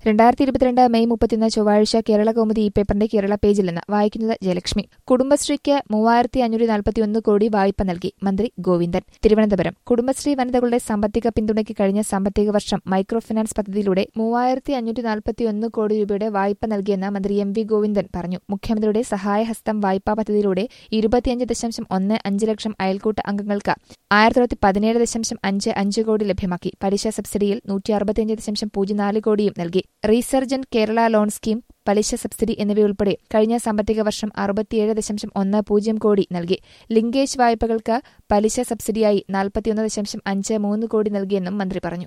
രണ്ടായിരത്തി ഇരുപത്തിരണ്ട് മെയ് മുപ്പത്തിയൊന്ന് ചൊവ്വാഴ്ച കേരള കൗമുദി ഈ പേപ്പറിന്റെ കേരള പേജിൽ നിന്ന് വായിക്കുന്നത് ജയലക്ഷ്മി കുടുംബശ്രീക്ക് മൂവായിരത്തി അഞ്ഞൂറ്റി നാൽപ്പത്തിയൊന്ന് കോടി വായ്പ നൽകി മന്ത്രി ഗോവിന്ദൻ തിരുവനന്തപുരം കുടുംബശ്രീ വനിതകളുടെ സാമ്പത്തിക പിന്തുണയ്ക്ക് കഴിഞ്ഞ സാമ്പത്തിക വർഷം മൈക്രോ ഫിനാൻസ് പദ്ധതിയിലൂടെ മൂവായിരത്തി അഞ്ഞൂറ്റി നാൽപ്പത്തിയൊന്ന് കോടി രൂപയുടെ വായ്പ നൽകിയെന്ന് മന്ത്രി എം വി ഗോവിന്ദൻ പറഞ്ഞു മുഖ്യമന്ത്രിയുടെ സഹായഹസ്തം വായ്പാ പദ്ധതിയിലൂടെ ഇരുപത്തിയഞ്ച് ദശാംശം ഒന്ന് അഞ്ച് ലക്ഷം അയൽക്കൂട്ട അംഗങ്ങൾക്ക് ആയിരത്തി തൊള്ളായിരത്തി പതിനേഴ് ദശാംശം അഞ്ച് അഞ്ച് കോടി ലഭ്യമാക്കി പലിശ സബ്സിഡിയിൽ നൂറ്റി അറുപത്തിയഞ്ച് ദശാംശം പൂജ്യം നാല് കോടിയും നൽകി റീസർജന്റ് കേരള ലോൺ സ്കീം പലിശ സബ്സിഡി എന്നിവയുൾപ്പെടെ കഴിഞ്ഞ സാമ്പത്തിക വർഷം അറുപത്തിയേഴ് ദശാംശം ഒന്ന് പൂജ്യം കോടി നൽകി ലിങ്കേജ് വായ്പകൾക്ക് പലിശ സബ്സിഡിയായി നാൽപ്പത്തിയൊന്ന് ദശാംശം അഞ്ച് മൂന്ന് കോടി നൽകിയെന്നും മന്ത്രി പറഞ്ഞു